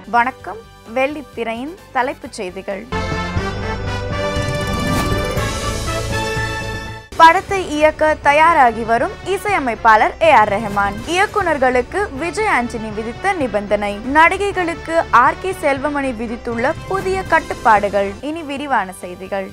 வணக்கம் வெள்ளித்திரையின் தலைப்புச் செய்திகள் படத்தை இயக்க தயாராகி வரும் இசையமைப்பாளர் ஏ ஆர் ரெஹமான் இயக்குனர்களுக்கு விஜய் ஆண்டனி விதித்த நிபந்தனை நடிகைகளுக்கு ஆர் கே செல்வமணி விதித்துள்ள புதிய கட்டுப்பாடுகள் இனி விரிவான செய்திகள்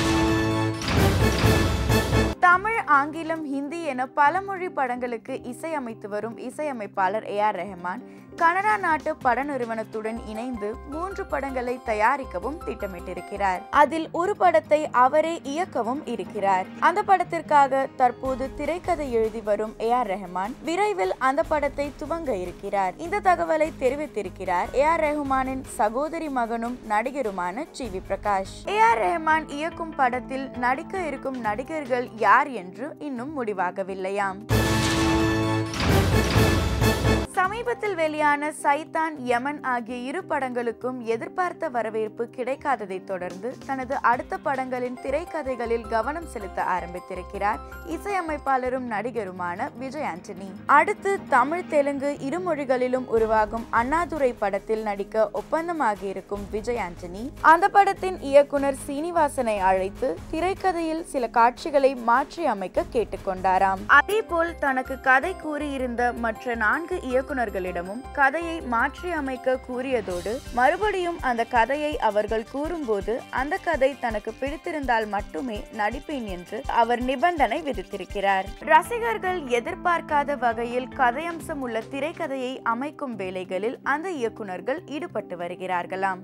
தமிழ் ஆங்கிலம் ஹிந்தி என பல மொழி படங்களுக்கு இசையமைத்து வரும் இசையமைப்பாளர் ஏ ஆர் ரெஹமான் கனடா நாட்டு பட நிறுவனத்துடன் இணைந்து மூன்று படங்களை தயாரிக்கவும் திட்டமிட்டிருக்கிறார் அதில் ஒரு படத்தை அவரே இயக்கவும் இருக்கிறார் அந்த படத்திற்காக தற்போது திரைக்கதை எழுதி வரும் ஏ ஆர் ரெஹமான் விரைவில் அந்த படத்தை துவங்க இருக்கிறார் இந்த தகவலை தெரிவித்திருக்கிறார் ஏ ஆர் ரெஹமானின் சகோதரி மகனும் நடிகருமான G V Prakash A R Rahman இயக்கும் படத்தில் நடிக்க இருக்கும் நடிகர்கள் யார் என்று இன்னும் முடிவாகவில்லையாம் சமீபத்தில் வெளியான சைத்தான் யமன் ஆகிய இரு படங்களுக்கும் எதிர்பார்த்த வரவேற்பு கிடைக்காததை தொடர்ந்து தனது அடுத்த படங்களின் திரைக்கதைகளில் கவனம் செலுத்த ஆரம்பித்திருக்கிறார் இசையமைப்பாளரும் நடிகருமான விஜய் ஆண்டனி அடுத்து தமிழ் தெலுங்கு இரு மொழிகளிலும் உருவாகும் அண்ணாதுரை படத்தில் நடிக்க ஒப்பந்தமாகி இருக்கும் விஜய் ஆண்டனி அந்த படத்தின் இயக்குனர் சீனிவாசனை அழைத்து திரைக்கதையில் சில காட்சிகளை மாற்றி அமைக்க கேட்டுக்கொண்டாராம் அதேபோல் தனக்கு கதை கூறியிருந்த மற்ற நான்கு இயக்குனர்களிடமும் கதையை மாற்றி அமைக்க கூறியதோடு மறுபடியும் அந்த கதையை அவர்கள் கூறும்போது அந்த கதை தனக்கு பிடித்திருந்தால் மட்டுமே நடிப்பேன் என்று அவர் நிபந்தனை விதித்திருக்கிறார் ரசிகர்கள் எதிர்பார்க்காத வகையில் கதையம்சம் உள்ள திரைக்கதையை அமைக்கும் வேலைகளில் அந்த இயக்குனர்கள் ஈடுபட்டு வருகிறார்களாம்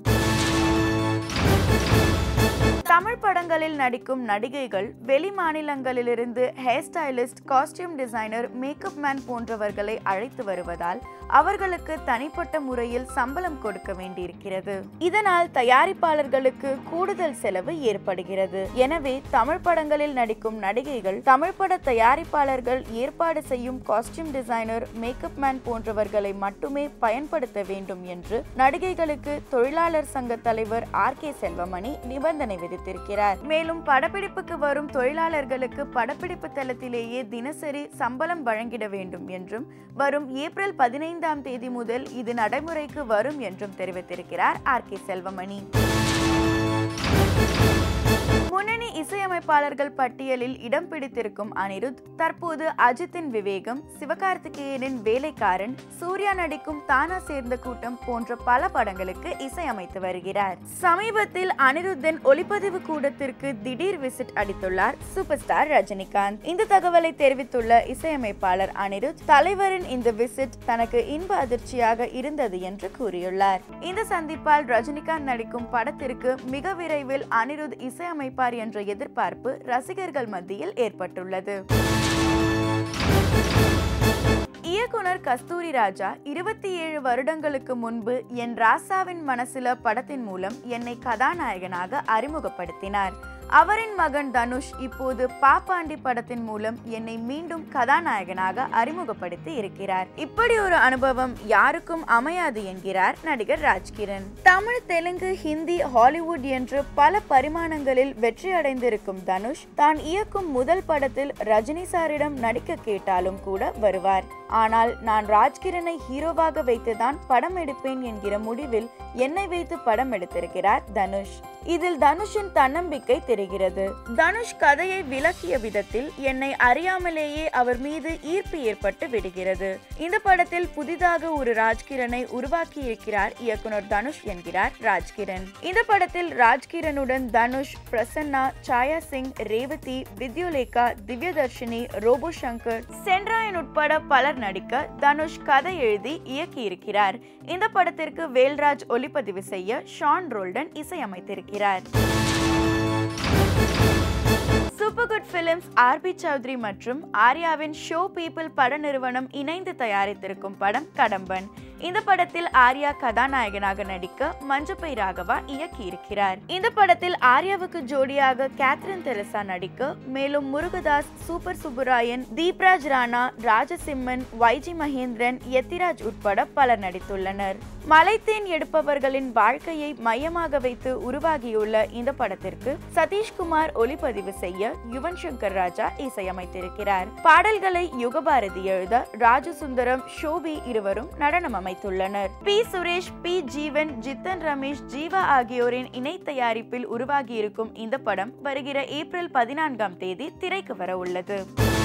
தமிழ் படங்களில் நடிக்கும் நடிகைகள் வெளி மாநிலங்களிலிருந்து hair stylist costume designer makeup man போன்றவர்களை அழைத்து வருவதால் அவர்களுக்கு தனிப்பட்ட முறையில் சம்பளம் கொடுக்க வேண்டியிருக்கிறது இதனால் தயாரிப்பாளர்களுக்கு கூடுதல் செலவு ஏற்படுகிறது எனவே தமிழ் படங்களில் நடிக்கும் நடிகைகள் தமிழ் பட தயாரிப்பாளர்கள் ஏற்பாடு செய்யும் காஸ்டியூம் டிசைனர் மேக்கப் மேன் போன்றவர்களை மட்டுமே பயன்படுத்த வேண்டும் என்று நடிகைகளுக்கு தொழிலாளர் சங்க தலைவர் ஆர் கே செல்வமணி நிபந்தனை விதித்திருக்கிறார் மேலும் படப்பிடிப்புக்கு வரும் தொழிலாளர்களுக்கு படப்பிடிப்பு தளத்திலேயே தினசரி சம்பளம் வழங்கிட வேண்டும் என்றும் வரும் ஏப்ரல் பதினைந்தாம் தேதி முதல் இது நடைமுறைக்கு வரும் என்றும் தெரிவித்திருக்கிறார் ஆர் கே செல்வமணி முன்னணி இசையமைப்பாளர்கள் பட்டியலில் இடம் பிடித்திருக்கும் அனிருத் தற்போது அஜித்தின் விவேகம் சிவகார்த்திகேயனின் வேலைக்காரன் சூர்யா நடிக்கும் தானா சேர்ந்த கூட்டம் போன்ற பல படங்களுக்கு இசையமைத்து வருகிறார் சமீபத்தில் அனிருத்தின் ஒளிப்பதிவு கூடத்திற்கு திடீர் விசிட் அடித்துள்ளார் சூப்பர் ஸ்டார் ரஜினிகாந்த் இந்த தகவலை தெரிவித்துள்ள இசையமைப்பாளர் அனிருத் தலைவரின் இந்த விசிட் தனக்கு இன்ப அதிர்ச்சியாக இருந்தது என்று கூறியுள்ளார் இந்த சந்திப்பால் ரஜினிகாந்த் நடிக்கும் படத்திற்கு மிக விரைவில் அனிருத் இசையமைப்பார் என்ற எதிர்பார்ப்பு ரசிகர்கள் மத்தியில் ஏற்பட்டுள்ளது இயக்குனர் கஸ்தூரி ராஜா இருபத்தி ஏழு வருடங்களுக்கு முன்பு என் ராசாவின் மனசுல படத்தின் மூலம் என்னை கதாநாயகனாக அறிமுகப்படுத்தினார் அவரின் மகன் தனுஷ் இப்போது பாப்பாண்டி படத்தின் மூலம் என்னை மீண்டும் கதாநாயகனாக அறிமுகப்படுத்தி இருக்கிறார் இப்படி ஒரு அனுபவம் யாருக்கும் அமையாது என்கிறார் நடிகர் ராஜ்கிரண் தமிழ் தெலுங்கு ஹிந்தி ஹாலிவுட் என்று பல பரிமாணங்களில் வெற்றி அடைந்திருக்கும் தனுஷ் தான் இயக்கும் முதல் படத்தில் ரஜினி சாரிடம் நடிக்க கேட்டாலும் கூட வருவார் ஆனால் நான் ராஜ்கிரனை ஹீரோவாக வைத்துதான் படம் எடுப்பேன் என்கிற முடிவில் என்னை வைத்து படம் எடுத்திருக்கிறார் தனுஷ் இதில் தனுஷின் தன்னம்பிக்கை தெரிகிறது தனுஷ் கதையை விளக்கிய விதத்தில் என்னை அறியாமலேயே அவர் மீது ஈர்ப்பு ஏற்பட்டு விடுகிறது இந்த படத்தில் புதிதாக ஒரு ராஜ்கிரனை உருவாக்கி இருக்கிறார் இயக்குனர் தனுஷ் என்கிறார் ராஜ்கிரண் இந்த படத்தில் ராஜ்கிரனுடன் தனுஷ் பிரசன்னா சாயா சிங் ரேவதி வித்யுலேகா திவ்யதர்ஷினி ரோபோ சங்கர் சென்ராயன் உட்பட பலர் நடிக்க தனுஷ் கதை எழுதி இயக்கியிருக்கிறார் இந்த படத்திற்கு வேல்ராஜ் ஒளிப்பதிவு செய்ய ஷான் ரோல்டன் இசையமைத்திருக்கிறார் சூப்பர் குட் பிலிம்ஸ் ஆர்பி சௌத்ரி மற்றும் ஆர்யாவின் ஷோ பீப்பிள் பட நிறுவனம் இணைந்து தயாரித்திருக்கும் படம் கடம்பன் இந்த படத்தில் ஆர்யா கதாநாயகனாக நடிக்க மஞ்சப்பை ராகவா இயக்கியிருக்கிறார் இந்த படத்தில் ஆர்யாவுக்கு ஜோடியாக கேத்ரின் தெரசா நடிக்க மேலும் முருகதாஸ் சூப்பர் சுப்புராயன் தீப்ராஜ் ராணா ராஜசிம்மன் வைஜி மகேந்திரன் யத்திராஜ் உட்பட பலர் நடித்துள்ளனர் மலைத்தேன் எடுப்பவர்களின் வாழ்க்கையை மையமாக வைத்து உருவாகியுள்ள இந்த படத்திற்கு சதீஷ்குமார் ஒளிப்பதிவு செய்ய யுவன் சங்கர் ராஜா இசையமைத்திருக்கிறார் பாடல்களை யுகபாரதி எழுத ராஜசுந்தரம் ஷோபி இருவரும் நடனம் அமைத்துள்ளனர் பி சுரேஷ் பி ஜீவன் ஜித்தன் ரமேஷ் ஜீவா ஆகியோரின் இணை தயாரிப்பில் உருவாகியிருக்கும் இந்த படம் வருகிற ஏப்ரல் பதினான்காம் தேதி திரைக்கு வர உள்ளது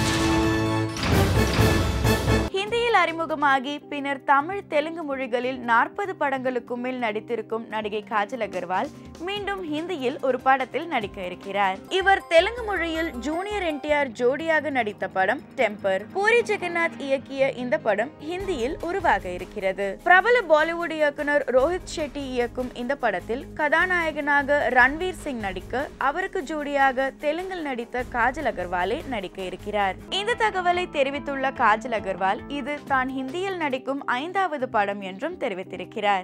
ஹிந்தியில் அறிமுகமாகி பின்னர் தமிழ் தெலுங்கு மொழிகளில் நாற்பது படங்களுக்கும் மேல் நடித்திருக்கும் நடிகை காஜல் அகர்வால் மீண்டும் ஹிந்தியில் ஒரு படத்தில் நடிக்க இருக்கிறார் இவர் தெலுங்கு மொழியில் ஜூனியர் என்டிஆர் ஜோடியாக நடித்த படம் டெம்பர் பூரி ஜெகநாத் இயக்கிய இந்த படம் ஹிந்தியில் உருவாக இருக்கிறது பிரபல பாலிவுட் இயக்குனர் ரோஹித் ஷெட்டி இயக்கும் இந்த படத்தில் கதாநாயகனாக ரன்வீர் சிங் நடிக்க அவருக்கு ஜோடியாக தெலுங்கில் நடித்த காஜல் அகர்வாலே நடிக்க இருக்கிறார் இந்த தகவலை தெரிவித்துள்ள காஜல் அகர்வால் இது தான் ஹிந்தியில் நடிக்கும் ஐந்தாவது படம் என்றும் தெரிவித்திருக்கிறார்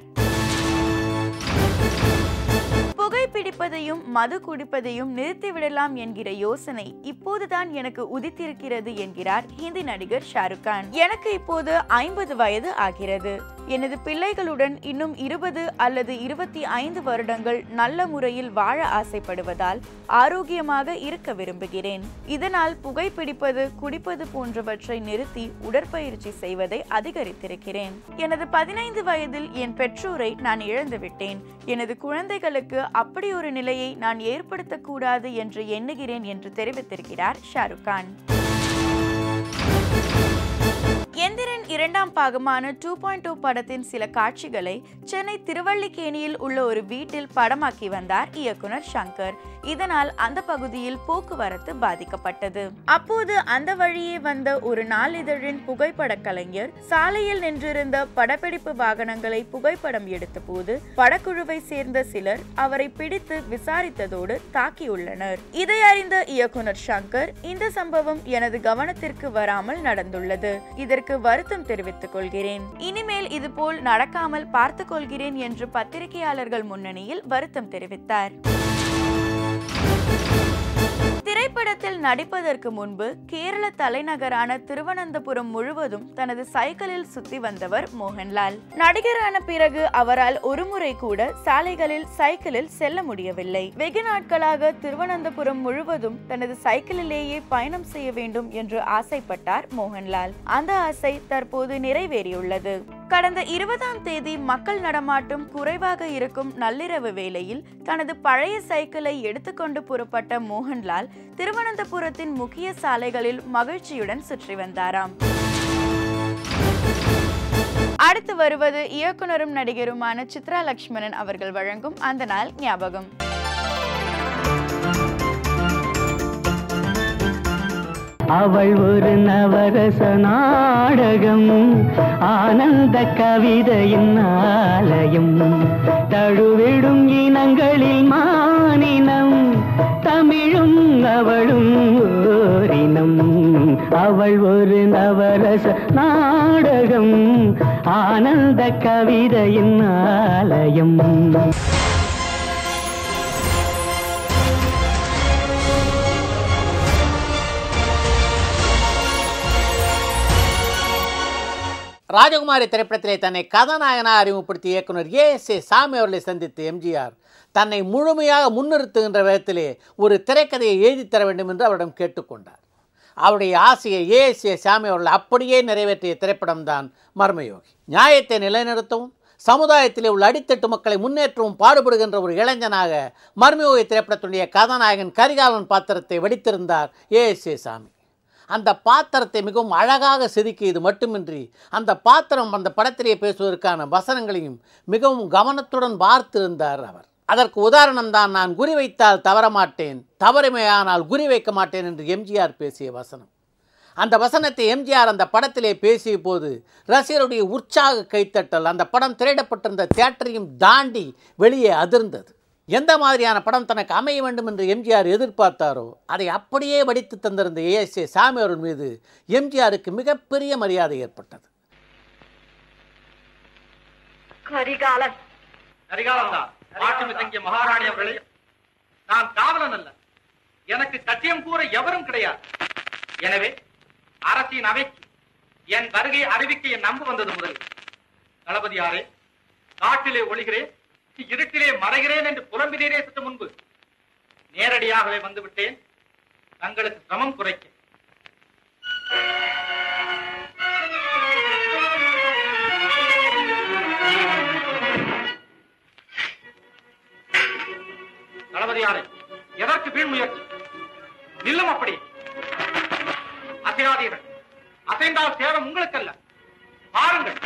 புகைப்பிடிப்பதையும் மது குடிப்பதையும் நிறுத்திவிடலாம் என்கிற யோசனை இப்போதுதான் எனக்கு உதித்திருக்கிறது என்கிறார் ஹிந்தி நடிகர் ஷாருக் கான் எனக்கு இப்போது ஐம்பது வயது ஆகிறது எனது பிள்ளைகளுடன் இன்னும் இருபது அல்லது இருபத்தி ஐந்து வருடங்கள் நல்ல முறையில் வாழ ஆசைப்படுவதால் ஆரோக்கியமாக இருக்க விரும்புகிறேன் இதனால் புகைப்பிடிப்பது குடிப்பது போன்றவற்றை நிறுத்தி உடற்பயிற்சி செய்வதை அதிகரித்திருக்கிறேன் எனது பதினைந்து வயதில் என் பெற்றோரை நான் இழந்துவிட்டேன் எனது குழந்தைகளுக்கு அப்படி ஒரு நிலையை நான் ஏற்படுத்தக்கூடாது என்று எண்ணுகிறேன் என்று தெரிவித்திருக்கிறார் ஷாருக் கான் எந்திரன் இரண்டாம் பாகமான டூ பாயிண்ட் டூ படத்தின் சில காட்சிகளை சென்னை திருவல்லிக்கேணியில் உள்ள ஒரு வீட்டில் படமாக்கி வந்தார் இயக்குனர் சங்கர் இதனால் அந்த பகுதியில் போக்குவரத்து பாதிக்கப்பட்டது அப்போது அந்த வழியே வந்த ஒரு நாளிதழின் புகைப்பட கலைஞர் சாலையில் நின்றிருந்த படப்பிடிப்பு வாகனங்களை புகைப்படம் எடுத்தபோது படக்குழுவை சேர்ந்த சிலர் அவரை பிடித்து விசாரித்ததோடு தாக்கியுள்ளனர் இதை அறிந்த இயக்குனர் சங்கர் இந்த சம்பவம் எனது கவனத்திற்கு வராமல் நடந்துள்ளது இதற்கு வருத்தம் தெரிவித்துக் கொள்கிறேன் இனிமேல் இதுபோல் நடக்காமல் பார்த்துக் கொள்கிறேன் என்று பத்திரிகையாளர்கள் முன்னணியில் வருத்தம் தெரிவித்தார் திரைப்படத்தில் நடிப்பதற்கு முன்பு கேரள தலைநகரான திருவனந்தபுரம் முழுவதும் தனது சைக்கிளில் சுத்தி வந்தவர் மோகன்லால் நடிகரான பிறகு அவரால் ஒருமுறை கூட சாலைகளில் சைக்கிளில் செல்ல முடியவில்லை வெகு நாட்களாக திருவனந்தபுரம் முழுவதும் தனது சைக்கிளிலேயே பயணம் செய்ய வேண்டும் என்று ஆசைப்பட்டார் மோகன்லால் அந்த ஆசை தற்போது நிறைவேறியுள்ளது கடந்த இருபதாம் தேதி மக்கள் நடமாட்டம் குறைவாக இருக்கும் நள்ளிரவு வேளையில் தனது பழைய சைக்கிளை எடுத்துக்கொண்டு புறப்பட்ட மோகன்லால் திருவனந்தபுரத்தின் முக்கிய சாலைகளில் மகிழ்ச்சியுடன் சுற்றி வந்தாராம் அடுத்து வருவது இயக்குனரும் நடிகருமான சித்ரா லக்ஷ்மணன் அவர்கள் வழங்கும் அந்த நாள் ஞாபகம் அவள் ஒரு நவரச நாடகம் ஆனந்த கவிதையின் ஆலயம் தழுவிடும் இனங்களில் மானினம் தமிழும் அவளும் ஓரினம் அவள் ஒரு நவரச நாடகம் ஆனந்த கவிதையின் ஆலயம் ராஜகுமாரி திரைப்படத்திலே தன்னை கதாநாயகனாக அறிமுகப்படுத்திய இயக்குனர் ஏ எஸ் ஏ சாமி அவர்களை சந்தித்து எம்ஜிஆர் தன்னை முழுமையாக முன்னிறுத்துகின்ற விதத்திலே ஒரு திரைக்கதையை எழுதித் தர வேண்டும் என்று அவரிடம் கேட்டுக்கொண்டார் அவருடைய ஆசையை ஏ எஸ் ஏ சாமி அவர்கள் அப்படியே நிறைவேற்றிய திரைப்படம்தான் மர்மயோகி நியாயத்தை நிலைநிறுத்தவும் சமுதாயத்திலே உள்ள அடித்தட்டு மக்களை முன்னேற்றவும் பாடுபடுகின்ற ஒரு இளைஞனாக மர்மயோகி திரைப்படத்துடைய கதாநாயகன் கரிகாலன் பாத்திரத்தை வடித்திருந்தார் ஏ எஸ் ஏ சாமி அந்த பாத்திரத்தை மிகவும் அழகாக செதுக்கியது மட்டுமின்றி அந்த பாத்திரம் அந்த படத்திலே பேசுவதற்கான வசனங்களையும் மிகவும் கவனத்துடன் பார்த்திருந்தார் அவர் அதற்கு உதாரணம் தான் நான் குறி வைத்தால் தவறமாட்டேன் தவறுமையானால் குறி வைக்க மாட்டேன் என்று எம்ஜிஆர் பேசிய வசனம் அந்த வசனத்தை எம்ஜிஆர் அந்த படத்திலே பேசிய போது ரசிகருடைய உற்சாக கைத்தட்டல் அந்த படம் திரையிடப்பட்டிருந்த தியேட்டரையும் தாண்டி வெளியே அதிர்ந்தது எந்த மாதிரியான படம் தனக்கு அமைய வேண்டும் என்று எம்ஜிஆர் எதிர்பார்த்தாரோ அதை அப்படியே வடித்து தந்திருந்த ஏஎஸ்ஏ சாமி அவர்கள் மீது எம்ஜிஆருக்கு மிகப்பெரிய மரியாதை ஏற்பட்டது கரிகாலன் கரிகாலன்தான் மாட்டுமி தங்கிய மகாராணி அவர்களே நான் காவலன் அல்ல எனக்கு கட்டியம் கூற எவரும் கிடையாது எனவே அரசின் அவைக்கு என் வருகை அறிவிக்க என் நம்ப வந்தது முதல் தளபதியாரே காட்டிலே ஒளிகிறேன் இருட்டிலே மறைகிறேன் என்று புலம்பினீரே சற்று முன்பு நேரடியாகவே வந்து விட்டேன் தங்களுக்கு சிரமம் குறைக்க தளபதியாரே எதற்கு வீண் முயற்சி நில்லும் அப்படி அசையாதீர்கள் அசைந்தால் சேரம் உங்களுக்கல்ல பாருங்கள்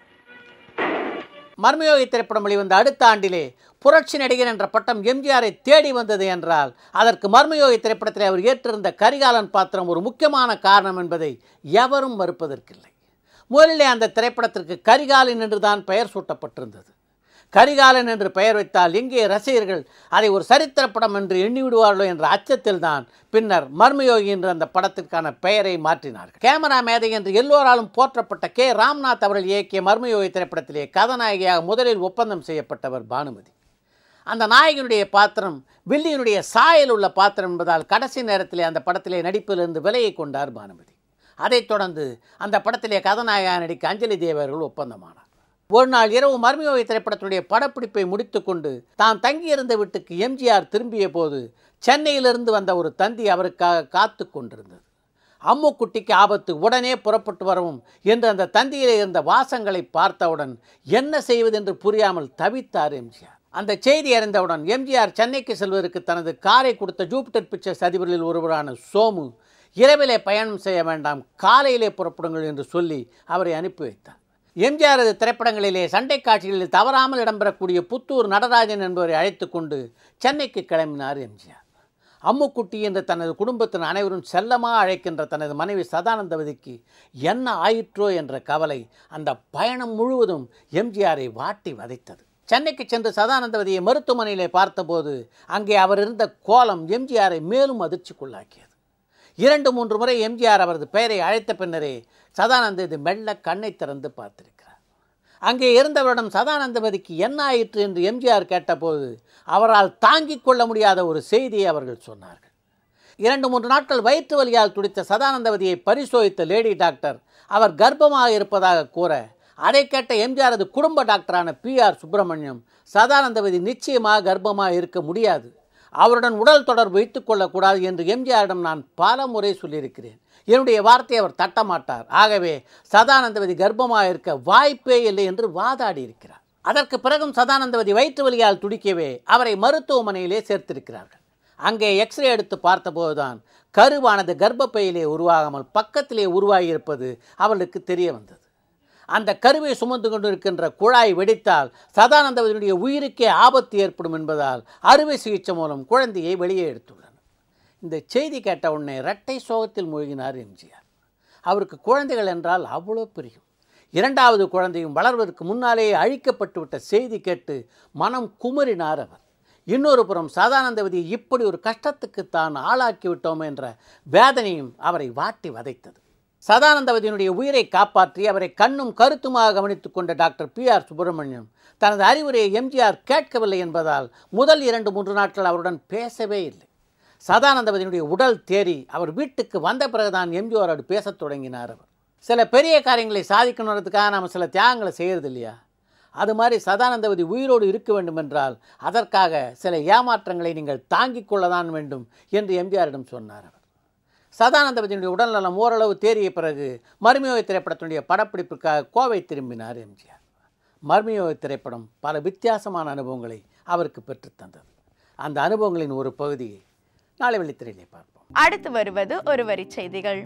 மர்மயோகி திரைப்படம் வெளிவந்த அடுத்த ஆண்டிலே புரட்சி நடிகர் என்ற பட்டம் எம்ஜிஆரை தேடி வந்தது என்றால் அதற்கு மர்மயோகி திரைப்படத்தில் அவர் ஏற்றிருந்த கரிகாலன் பாத்திரம் ஒரு முக்கியமான காரணம் என்பதை எவரும் மறுப்பதற்கில்லை முதலிலே அந்த திரைப்படத்திற்கு கரிகாலன் என்றுதான் பெயர் சூட்டப்பட்டிருந்தது கரிகாலன் என்று பெயர் வைத்தால் எங்கே ரசிகர்கள் அதை ஒரு சரித்திர படம் என்று எண்ணி விடுவார்களோ என்ற அச்சத்தில் தான் பின்னர் மர்மயோகி என்று அந்த படத்திற்கான பெயரை மாற்றினார்கள் கேமரா மேதை என்று எல்லோராலும் போற்றப்பட்ட கே ராம்நாத் அவர்கள் இயக்கிய மர்மயோகி திரைப்படத்திலே கதாநாயகியாக முதலில் ஒப்பந்தம் செய்யப்பட்டவர் பானுமதி அந்த நாயகனுடைய பாத்திரம் வில்லியனுடைய சாயல் உள்ள பாத்திரம் என்பதால் கடைசி நேரத்திலே அந்த படத்திலே நடிப்பிலிருந்து விலையை கொண்டார் பானுமதி அதைத் தொடர்ந்து அந்த படத்திலே கதாநாயகா நடிக்க அஞ்சலி தேவர்கள் ஒப்பந்தமானார் ஒரு நாள் இரவு மர்மயோகி திரைப்படத்தினுடைய படப்பிடிப்பை முடித்துக்கொண்டு தான் தங்கியிருந்த வீட்டுக்கு எம்ஜிஆர் திரும்பிய போது சென்னையிலிருந்து வந்த ஒரு தந்தி அவருக்காக காத்து கொண்டிருந்தது அம்முக்குட்டிக்கு ஆபத்து உடனே புறப்பட்டு வரவும் என்று அந்த தந்தியிலே இருந்த வாசங்களை பார்த்தவுடன் என்ன செய்வது என்று புரியாமல் தவித்தார் எம்ஜிஆர் அந்த செய்தி அறிந்தவுடன் எம்ஜிஆர் சென்னைக்கு செல்வதற்கு தனது காரை கொடுத்த ஜூபிட்டர் பிக்சர்ஸ் அதிபர்களில் ஒருவரான சோமு இரவிலே பயணம் செய்ய வேண்டாம் காலையிலே புறப்படுங்கள் என்று சொல்லி அவரை அனுப்பி வைத்தார் எம்ஜிஆரது திரைப்படங்களிலே சண்டை காட்சிகளில் தவறாமல் இடம்பெறக்கூடிய புத்தூர் நடராஜன் என்பவரை அழைத்து கொண்டு சென்னைக்கு கிளம்பினார் எம்ஜிஆர் அம்முக்குட்டி என்ற தனது குடும்பத்தின் அனைவரும் செல்லமாக அழைக்கின்ற தனது மனைவி சதானந்தவதிக்கு என்ன ஆயிற்றோ என்ற கவலை அந்த பயணம் முழுவதும் எம்ஜிஆரை வாட்டி வதைத்தது சென்னைக்கு சென்று சதானந்தவதியை மருத்துவமனையிலே பார்த்தபோது அங்கே அவர் இருந்த கோலம் எம்ஜிஆரை மேலும் அதிர்ச்சிக்குள்ளாக்கியது இரண்டு மூன்று முறை எம்ஜிஆர் அவரது பெயரை அழைத்த பின்னரே சதானந்தவதி மெல்ல கண்ணை திறந்து பார்த்திருக்கிறார் அங்கே இருந்தவரிடம் சதானந்தவதிக்கு என்ன ஆயிற்று என்று எம்ஜிஆர் கேட்டபோது அவரால் தாங்கிக் கொள்ள முடியாத ஒரு செய்தியை அவர்கள் சொன்னார்கள் இரண்டு மூன்று நாட்கள் வயிற்று வலியால் துடித்த சதானந்தவதியை பரிசோதித்த லேடி டாக்டர் அவர் கர்ப்பமாக இருப்பதாக கூற அதை கேட்ட எம்ஜிஆரது குடும்ப டாக்டரான பி ஆர் சுப்பிரமணியம் சதானந்தவதி நிச்சயமாக கர்ப்பமாக இருக்க முடியாது அவருடன் உடல் தொடர்பு வைத்துக் கொள்ளக்கூடாது என்று எம்ஜிஆரிடம் நான் பல முறை சொல்லியிருக்கிறேன் என்னுடைய வார்த்தையை அவர் தட்டமாட்டார் ஆகவே சதானந்தவதி கர்ப்பமாக இருக்க வாய்ப்பே இல்லை என்று வாதாடி இருக்கிறார் அதற்கு பிறகும் சதானந்தவதி வயிற்று வலியால் துடிக்கவே அவரை மருத்துவமனையிலே சேர்த்திருக்கிறார்கள் அங்கே எக்ஸ்ரே எடுத்து பார்த்தபோதுதான் கருவானது கர்ப்பப்பையிலே உருவாகாமல் பக்கத்திலே உருவாகியிருப்பது அவளுக்கு தெரிய வந்தது அந்த கருவை சுமந்து கொண்டிருக்கின்ற குழாய் வெடித்தால் சதானந்தவதியுடைய உயிருக்கே ஆபத்து ஏற்படும் என்பதால் அறுவை சிகிச்சை மூலம் குழந்தையை வெளியே எடுத்துள்ளனர் இந்த செய்தி கேட்ட உடனே இரட்டை சோகத்தில் மூழ்கினார் எம்ஜிஆர் அவருக்கு குழந்தைகள் என்றால் அவ்வளோ பிரியும் இரண்டாவது குழந்தையும் வளர்வதற்கு முன்னாலேயே அழிக்கப்பட்டு விட்ட செய்தி கேட்டு மனம் குமரினார் அவர் இன்னொரு புறம் சதானந்தவதி இப்படி ஒரு கஷ்டத்துக்கு தான் ஆளாக்கி விட்டோம் என்ற வேதனையும் அவரை வாட்டி வதைத்தது சதானந்தவதியினுடைய உயிரை காப்பாற்றி அவரை கண்ணும் கருத்துமாக கவனித்துக் கொண்ட டாக்டர் பி ஆர் சுப்பிரமணியம் தனது அறிவுரையை எம்ஜிஆர் கேட்கவில்லை என்பதால் முதல் இரண்டு மூன்று நாட்கள் அவருடன் பேசவே இல்லை சதானந்தவதியினுடைய உடல் தேறி அவர் வீட்டுக்கு வந்த பிறகுதான் எம்ஜிஆரோடு பேசத் தொடங்கினார் அவர் சில பெரிய காரியங்களை சாதிக்கணுன்றதுக்காக நாம் சில தியாகங்களை செய்கிறது இல்லையா அது மாதிரி சதானந்தவதி உயிரோடு இருக்க வேண்டும் என்றால் அதற்காக சில ஏமாற்றங்களை நீங்கள் தாங்கிக் கொள்ளதான் வேண்டும் என்று எம்ஜிஆரிடம் சொன்னார் அவர் சதானந்தவதியினுடைய உடல்நலம் ஓரளவு தேறிய பிறகு மர்மியோகி திரைப்படத்தினுடைய படப்பிடிப்புக்காக கோவை திரும்பினார் எம்ஜிஆர் மர்மியோகி திரைப்படம் பல வித்தியாசமான அனுபவங்களை அவருக்கு பெற்றுத் தந்தது அந்த அனுபவங்களின் ஒரு பகுதியை நாளை வெள்ளித்திரையிலே பார்ப்போம் அடுத்து வருவது ஒரு வரி செய்திகள்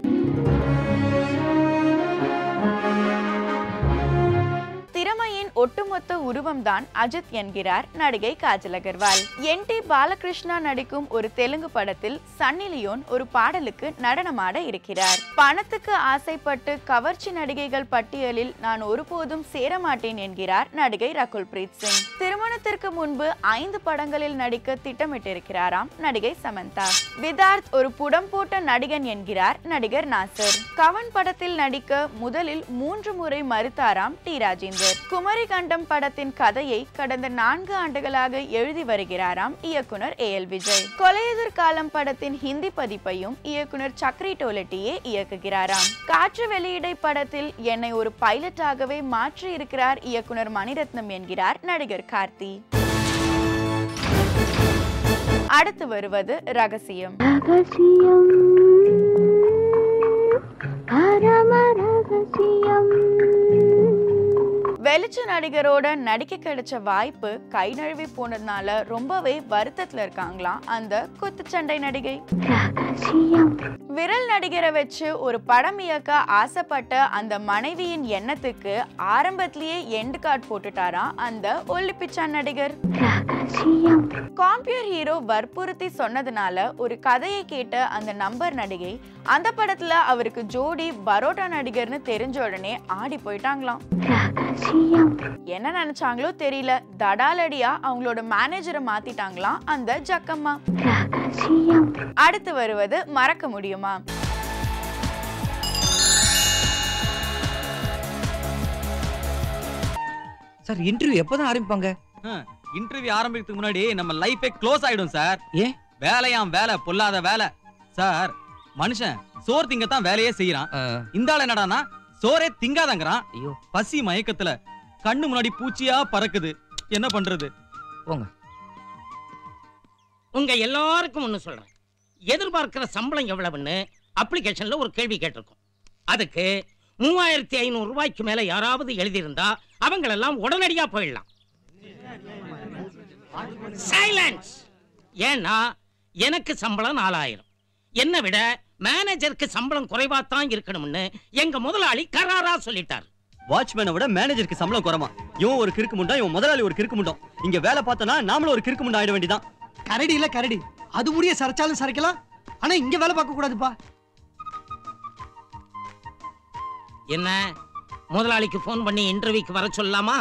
திறமையின் ஒட்டுமொத்த உருவம்தான் அஜித் என்கிறார் நடிகை காஜல் அகர்வால் என் டி பாலகிருஷ்ணா நடிக்கும் ஒரு தெலுங்கு படத்தில் சன்னி லியோன் ஒரு பாடலுக்கு நடனமாட இருக்கிறார் பணத்துக்கு ஆசைப்பட்டு கவர்ச்சி நடிகைகள் பட்டியலில் நான் ஒருபோதும் சேரமாட்டேன் என்கிறார் நடிகை ரகுல் பிரீத் சிங் திருமணத்திற்கு முன்பு ஐந்து படங்களில் நடிக்க திட்டமிட்டிருக்கிறாராம் நடிகை சமந்தா விதார்த் ஒரு புடம் போட்ட நடிகன் என்கிறார் நடிகர் நாசர் கவன் படத்தில் நடிக்க முதலில் மூன்று முறை மறுத்தாராம் டி ராஜேந்தர் குமரி கண்டம் படத்தின் கதையை கடந்த நான்கு ஆண்டுகளாக எழுதி வருகிறாராம் இயக்குனர் ஏ எல் விஜய் கொலையுதிர் காலம் படத்தின் ஹிந்தி பதிப்பையும் இயக்குனர் சக்ரி டோலட்டியே இயக்குகிறாராம் காற்று வெளியீடை படத்தில் என்னை ஒரு பைலட்டாகவே மாற்றி இருக்கிறார் இயக்குனர் மணிரத்னம் என்கிறார் நடிகர் கார்த்தி அடுத்து வருவது ரகசியம் ரகசியம் பரம ரகசியம் வெளிச்ச நடிகரோட நடிக்க கிடைச்ச வாய்ப்பு கை நழுவி போனதுனால ரொம்பவே வருத்தத்துல இருக்காங்களாம் அந்த குத்துச்சண்டை நடிகை ரகசியம் விரல் நடிகரை வச்சு ஒரு படம் இயக்க ஆசைப்பட்ட அந்த மனைவியின் எண்ணத்துக்கு ஆரம்பத்திலேயே எண்டு கார்டு போட்டுட்டாராம் அந்த ஒல்லிப்பிச்சான் நடிகர் ரகசியம் காம்பியர் ஹீரோ வற்புறுத்தி சொன்னதுனால ஒரு கதையை கேட்ட அந்த நம்பர் நடிகை அந்த படத்துல அவருக்கு ஜோடி பரோட்டா நடிகர்னு தெரிஞ்ச உடனே ஆடி போயிட்டாங்களாம் ரகசியம் என்ன நினைச்சாங்களோ தெரியல தடாலடியா அவங்களோட மேனேஜரை மாத்திட்டாங்களாம் அந்த ஜக்கம்மா ரகசியம் அடுத்து வருவது மறக்க முடியுமா சார் இன்டர்வியூ எப்பதான் ஆரம்பிப்பாங்க இன்டர்வியூ ஆரம்பிக்கிறதுக்கு முன்னாடி நம்ம லைஃபே க்ளோஸ் ஆயிடும் சார் ஏன்? வேலையாம் வேலை பொல்லாத வேலை சார் மனுஷன் சோறு திங்கத்தான் வேலையே செய்யறான் அஹ், இந்த ஆள் என்னடானா சோறே திங்காதங்கிறான் ஐயோ பசி மயக்கத்துல கண்ணு முன்னாடி பூச்சியா பறக்குது என்ன பண்றது உங்க எல்லாருக்கும் ஒண்ணு சொல்றேன் எதிர்பார்க்கிற சம்பளம் எவ்வளவுன்னு அப்ளிகேஷன்ல ஒரு கேள்வி கேட்டிருக்கோம் அதுக்கு மூவாயிரத்தி ஐநூறு ரூபாய்க்கு மேல யாராவது எழுதியிருந்தா அவங்களெல்லாம் உடனடியா போயிடலாம் சைலன்ஸ் ஏன்னா எனக்கு சம்பளம் நாலாயிரம் என்னை விட மேனேஜருக்கு சம்பளம் குறைவாத்தான் இருக்கணும்னு எங்க முதலாளி கராரா சொல்லிட்டார் வாட்ச்மேனை விட மேனேஜருக்கு சம்பளம் குறமா இவன் ஒரு கிறுக்கு முண்டா இவன் முதலாளி ஒரு கிறுக்கு முண்டம் இங்க வேலை பார்த்தனா நாமளும் ஒரு கிறுக்கு முண்டா ஆயிட வேண்டியதான் கரடி இல்ல கரடி அது முடிய சரைச்சாலும் சரைக்கலாம் ஆனா இங்க வேலை பார்க்க கூடாதுப்பா என்ன முதலாளிக்கு ஃபோன் பண்ணி இன்டர்வியூக்கு வர சொல்லலாமா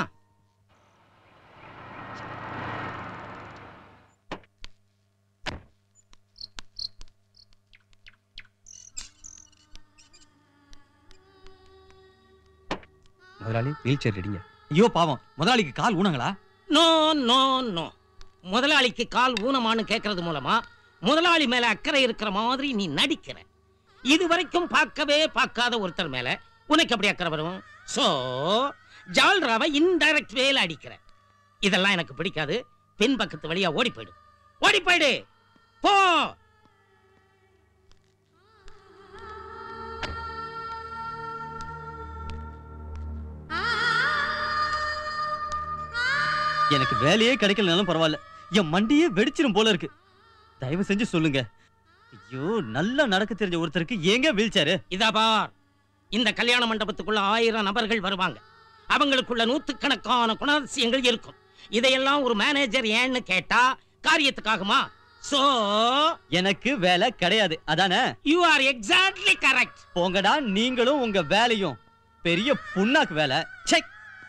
முதலாளி வீல் சேர் ரெடிங்க ஐயோ பாவம் முதலாளிக்கு கால் ஊனங்களா நோ நோ நோ முதலாளிக்கு கால் ஊனமான்னு கேட்கறது மூலமா முதலாளி மேல அக்கறை இருக்கிற மாதிரி நீ நடிக்கிற இது வரைக்கும் பார்க்கவே பார்க்காத ஒருத்தர் மேல உனக்கு எப்படி அக்கறை வரும் சோ ஜால்ராவை இன்டைரக்ட் வேல அடிக்கிற இதெல்லாம் எனக்கு பிடிக்காது பின் பக்கத்து வழியா ஓடி போயிடு ஓடி போயிடு போ எனக்கு வேலையே கிடைக்கலனாலும் பரவாயில்ல என் மண்டியே வெடிச்சிரும் போல இருக்கு தயவு செஞ்சு சொல்லுங்க ஐயோ நல்லா நடக்க தெரிஞ்ச ஒருத்தருக்கு ஏங்க வீல் சேரு இதா பார் இந்த கல்யாண மண்டபத்துக்குள்ள ஆயிரம் நபர்கள் வருவாங்க அவங்களுக்குள்ள நூத்துக்கணக்கான குணாதிசயங்கள் இருக்கும் இதையெல்லாம் ஒரு மேனேஜர் ஏன்னு கேட்டா காரியத்துக்காகுமா சோ எனக்கு வேலை கிடையாது அதானே யூ ஆர் எக்ஸாக்ட்லி கரெக்ட் போங்கடா நீங்களும் உங்க வேலையும் பெரிய புண்ணாக்கு வேலை செக்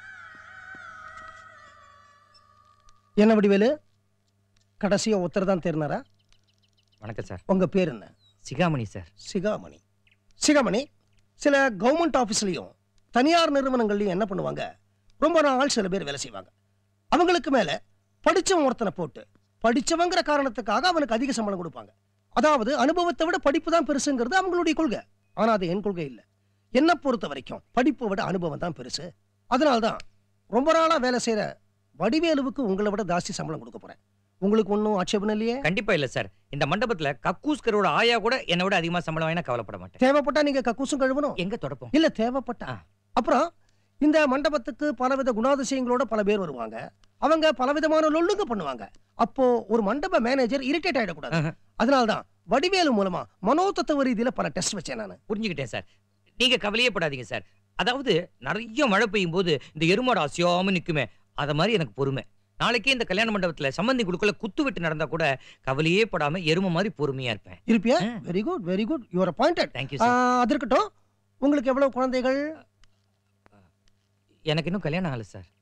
என்ன வடிவேலு கடைசியா ஒருத்தர் தான் தேர்னாரா வணக்கம் சார் உங்க பேர் என்ன சிகாமணி சார் சிகாமணி சிகாமணி சில கவர்மெண்ட் ஆஃபீஸ்லயும் தனியார் நிறுவனங்கள்லயும் என்ன பண்ணுவாங்க ரொம்ப நாள் சில பேர் வேலை செய்வாங்க அவங்களுக்கு மேல படிச்சவன் ஒருத்தனை போட்டு படிச்சவங்கிற காரணத்துக்காக அவனுக்கு அதிக சம்பளம் கொடுப்பாங்க அதாவது அனுபவத்தை விட படிப்பு தான் பெருசுங்கிறது அவங்களுடைய கொள்கை ஆனா அது என் கொள்கை இல்லை என்னை பொறுத்த வரைக்கும் படிப்பை விட அனுபவம் தான் பெருசு அதனால்தான் ரொம்ப நாளா வேலை செய்யற வடிவேலுவுக்கு உங்களை விட ஜாஸ்தி சம்பளம் கொடுக்க போறேன் உங்களுக்கு ஒன்றும் ஆட்சேபம் இல்லையே கண்டிப்பா இல்ல சார் இந்த மண்டபத்துல கக்கூஸ்கரோட ஆயா கூட என்னை விட அதிகமா சம்பளம் வாங்கினா கவலைப்பட மாட்டேன் தேவைப்பட்டா நீங்க கக்கூசும் கழுவணும் எங்க தொடப்போம் இல்ல தேவைப்பட்டா ஆ. அப்புறம் இந்த மண்டபத்துக்கு பலவித குணாதிசயங்களோட பல பேர் வருவாங்க அவங்க பலவிதமான லொல்லுங்க பண்ணுவாங்க அப்போ ஒரு மண்டப மேனேஜர் இரிட்டேட் ஆயிடக்கூடாது ஆஹா. அதனால்தான் வடிவேலு மூலமா மனோதத்துவ ரீதியில பல டெஸ்ட் வச்சேன் நான் புரிஞ்சுக்கிட்டேன் சார் நீங்க கவலையே படாதீங்க சார் அதாவது நிறைய மழை பெய்யும் போது இந்த எருமாடு அசியாம நிக்குமே அத மாதிரி எனக்கு பொறுமை நாளைக்கே இந்த கல்யாண மண்டபத்துல சம்பந்தி குடுக்கல குத்து வெட்டு நடந்தா கூட கவலையே படாம எரும மாதிரி பொறுமையா இருப்பேன் இருப்பியா ஆ. Very good very good your pointed thank you sir அது இருக்கட்டும் உங்களுக்கு எவ்வளவு குழந்தைகள் எனக்கு இன்னும் கல்யாணம் ஆகல சார்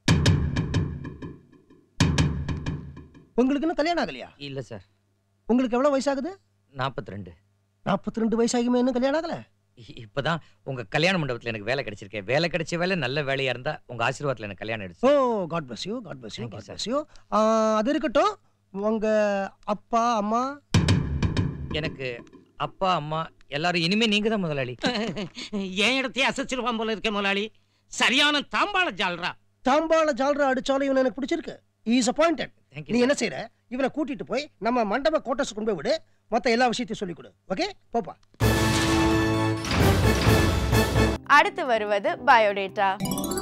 உங்களுக்கு இன்னும் கல்யாணம் ஆகலையா இல்ல சார் உங்களுக்கு எவ்வளவு வயசாகுது நாற்பத்தி ரெண்டு நாற்பத்தி ரெண்டு வயசாகுமே இன்னும் கல்யாணம் ஆகல இ- இப்பதான் உங்க கல்யாண மண்டபத்துல எனக்கு வேலை கிடைச்சிருக்கேன் வேலை கிடைச்ச வேலை நல்ல வேலையா இருந்தா உங்க ஆசீர்வாதத்துல எனக்கு கல்யாணம் ஓ எடுத்து God bless you God bless you Thank you, God sir. bless you அது இருக்கட்டும் உங்க அப்பா அம்மா எனக்கு அப்பா அம்மா எல்லாரும் இனிமே நீங்க தான் முதலாளி என் இடத்தையே அசைச்சிருவான் போல இருக்க முதலாளி சரியான தாம்பாள ஜால்ரா தாம்பாள ஜால்ரா அடிச்சாலும் இவனை எனக்கு பிடிச்சிருக்கு இஸ் அப்பாயிண்டட் Thank you, நீ sir. என்ன செய்யற இவனை கூட்டிட்டு போய் நம்ம மண்டப கோட்டர்ஸ் கொண்டு போய் விடு மத்த எல்லா விஷயத்தையும் சொல்லிக் கொடு ஓகே போப்பா அடுத்து வருவது பயோடேட்டா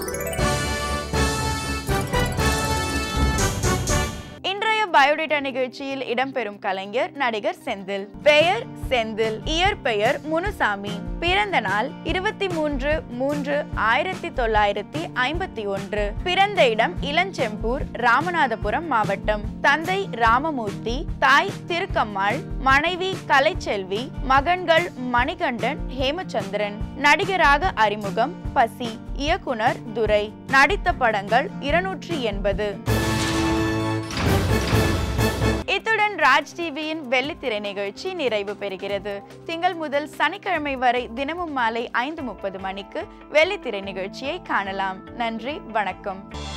இன்றைய பயோடேட்டா நிகழ்ச்சியில் இடம்பெறும் கலைஞர் நடிகர் செந்தில் பெயர் செந்தில் இயற்பெயர் முனுசாமி பிறந்த நாள் இருபத்தி மூன்று மூன்று ஆயிரத்தி தொள்ளாயிரத்தி ஐம்பத்தி ஒன்று பிறந்த இடம் இளஞ்செம்பூர் ராமநாதபுரம் மாவட்டம் தந்தை ராமமூர்த்தி தாய் திருக்கம்மாள் மனைவி கலைச்செல்வி மகன்கள் மணிகண்டன் ஹேமச்சந்திரன் நடிகராக அறிமுகம் பசி இயக்குனர் துரை நடித்த படங்கள் இருநூற்றி எண்பது இத்துடன் ராஜ் டிவியின் வெள்ளித்திரை நிகழ்ச்சி நிறைவு பெறுகிறது திங்கள் முதல் சனிக்கிழமை வரை தினமும் மாலை ஐந்து முப்பது மணிக்கு வெள்ளித்திரை நிகழ்ச்சியை காணலாம் நன்றி வணக்கம்